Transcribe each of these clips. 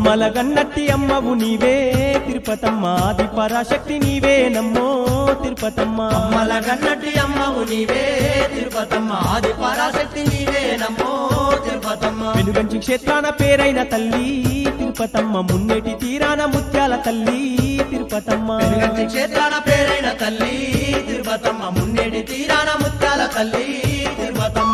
అమ్మల గన్నట్టి అమ్మవు నీవే తిరుపతమ్మ ఆది పరాశక్తి నీవే నమ్మో తిరుపతమ్మ అమ్మల గన్నటి అమ్మవు నీవే తిరుపతమ్మ ఆది పరాశక్తి నీవే నమ్మో తిరుపతమ్మ వెనుగంచి క్షేత్రాన పేరైన తల్లి తిరుపతమ్మ మున్నేటి తీరాన ముత్యాల తల్లి తిరుపతమ్మ వెలుగంటి క్షేత్రాన పేరైన తల్లి తిరుపతమ్మ మున్నేటి తీరాన ముత్యాల తల్లి తిరుపతమ్మ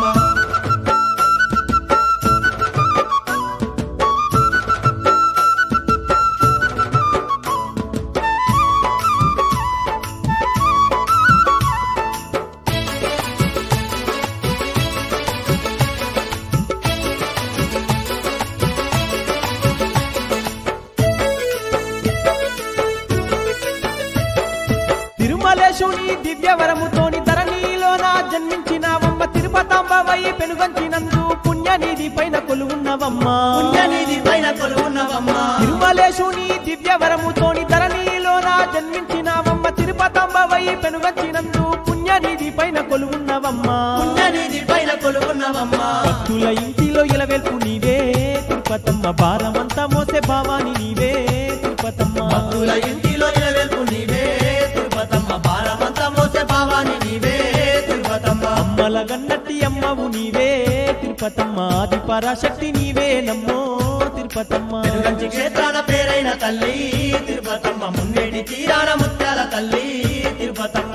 తిరుమలేశుని దివ్యవరముతోని ధరణిలోన జన్మించినవమ్మ తిరుపతాంబవై పెనుగంచినందు పుణ్యనిధి పైన కొలువున్నవమ్మ పుణ్యనిధి పైన కొలువున్నవమ్మ తిరుమలేశుని దివ్యవరముతోని ధరణిలోన జన్మించినవమ్మ తిరుపతాంబవై పెనుగంచినందు పుణ్యనిధి పైన కొలువున్నవమ్మ పుణ్యనిధి పైన కొలువున్నవమ్మ భక్తుల ఇంటిలో ఇలవెల్పు నీవే తిరుపతమ్మ భారమంతా మోసే భావాని నీవే తిరుపతమ్మ భక్తుల ఇంటిలో నిలవెల్పు నీవే తిరుపతమ్మ భారమంతా మోసే భావాని నీవే తిరుపతమ్మ అమ్మల గన్నట్టి అమ్మవు నీవే తిరుపతమ్మ ఆది పరాశక్తి నీవే నమ్మో తిరుపతమ్మ వెలుగంటి క్షేత్రాన పేరైన తల్లి తిరుపతమ్మ మున్నేటి తీరాన ముత్యాల తల్లి తిరుపతమ్మ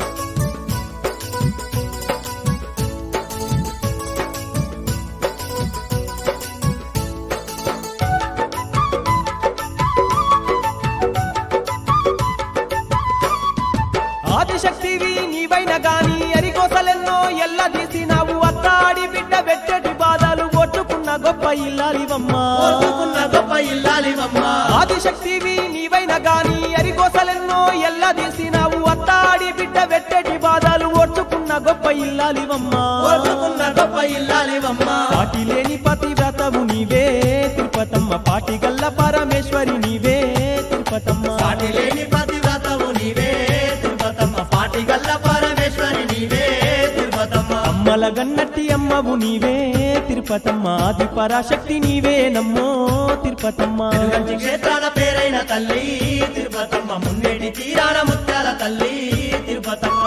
ఆదిశక్తివి నీవైన గాని అరికోసలెన్నో ఎల్ల తీసినావు అత్తాడి బిడ్డ వెచ్చటి బాధలు కొట్టుకున్న గొప్ప ఇల్లాలివమ్మా కోరుకున్న గొప్ప ఇల్లాలివమ్మ ఆదిశక్తివి నీవైన గాని అరికోసలెన్నో ఎల్ల తీసినావు అత్తాడి బిడ్డ వెట్టటి బాధలు ఓర్చుకున్న గొప్ప ఇల్లాలివమ్మా కోరుకున్న గొప్ప ఇల్లాలివమ్మ పాటి లేని పతివ్రతవు నీవే తిరుపతమ్మ పాటి గల్ల పరమేశ్వరి నీవే తిరుపతమ్మ పాటి లేని పతివ్రతవు నీవే తిరుపతమ్మ పాటి గల్ల పరమేశ్వరి నీవే తిరుపతమ్మ అమ్మల గన్నట్టి అమ్మవు నీవే తిరుపతమ్మ ఆది పరాశక్తి నీవే నమ్మో తిరుపతమ్మ వెలుగంటి క్షేత్రాల పేరైన తల్లి తిరుపతమ్మ మున్నేటి తీరాన ముత్యాల తల్లి తిరుపతమ్మ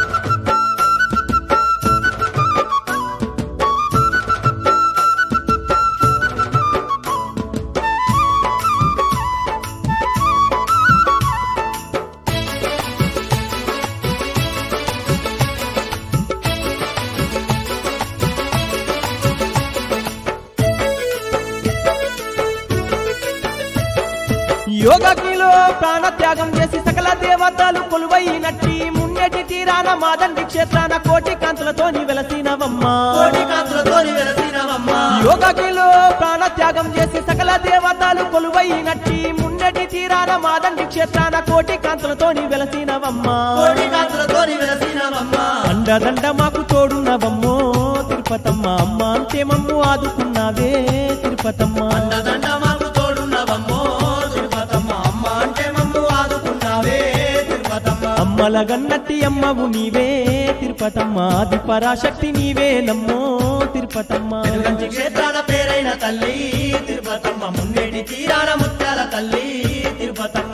యోగకిలో ప్రాణత్యాగం చేసి సకల దేవతలు కొలువైనట్టి మున్నెటి తీరాన మాదండి క్షేత్రాన కోటి కాంతులతోని వెలసినవమ్మా కోటి కాంతులతోని వెలసినవమ్మ యోగకిలో ప్రాణత్యాగం చేసి సకల దేవతలు కొలువైనట్టి మున్నెటి తీరాన మాదండి క్షేత్రాన కోటి కాంతులతోని వెలసినవమ్మా కోటి కాంతులతోని వెలసినవమ్మ అండదండ మాకు తోడున్నవమ్మో తిరుపతమ్మ అమ్మ అంతే మమ్ము ఆదుకున్నావే తిరుపతమ్మ అండదండ మాకు తోడున్నవమ్మో తిరుపతమ్మ అమ్మ అంటే మమ్ము ఆదుకున్నావే తిరుపతమ్మ అమ్మల గన్నట్టి అమ్మవు నీవే తిరుపతమ్మ ఆది పరాశక్తి నీవే నమ్మో తిరుపతమ్మ వెలుగంటి క్షేత్రాల పేరైన తల్లి తిరుపతమ్మ మున్నేటి తీరాన ముత్యాల తల్లి తిరుపతమ్మ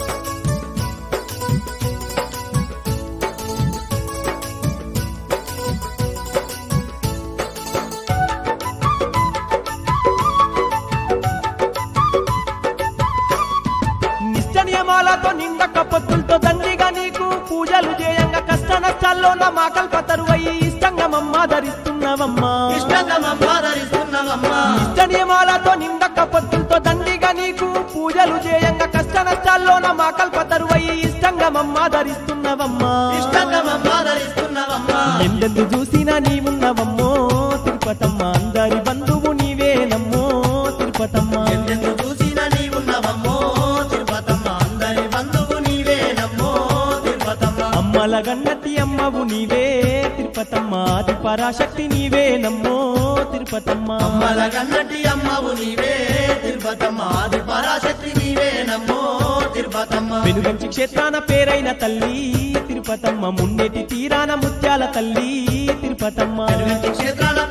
నిష్ట నియమాలతో నిండ కప్పత్తులతో దండిగా నీకు పూజలు చేయంగా కష్ట నష్టాల్లో నా మా కల్పతరువయి ఇష్టంగా మమ్మ ధరిస్తున్నవమ్మా ఇష్టంగా మమ్మాదరిస్తున్నవమ్మ నిష్ట నియమాలతో నిండ కప్పత్తులతో దండిగా నీకు పూజలు చేయంగా కష్ట నష్టాల్లో నా మా కల్పతరువయి ఇష్టంగా మమ్మ ధరిస్తున్నవమ్మా ఇష్టంగా మమ్మాదరిస్తున్నవమ్మ ఎందెందు చూసినా నీవున్నవమ్మో తిరుపతమ్మ అందరి బంధువు నీవే నమ్మో తిరుపతమ్మ ఎందెందు చూసినా నీవున్నవమ్మో తిరుపతమ్మ అందరి బంధువు నీవే నమ్మో తిరుపతమ్మ అమ్మల గన్నతి అమ్మవు నీవే తిరుపతమ్మ ఆది పరాశక్తి నీవే నమ్మో తిరుపతమ్మ అమ్మల గన్నటి అమ్మవు నీవే తిరుపతమ్మ ఆది పరాశక్తి నీవే నమ్మో తిరుపతమ్మ వెనుగంచి క్షేత్రాన పేరైన తల్లి తిరుపతమ్మ మున్నేటి తీరాన ముత్యాల తల్లి తిరుపతమ్మ వెలుగంటి క్షేత్రాల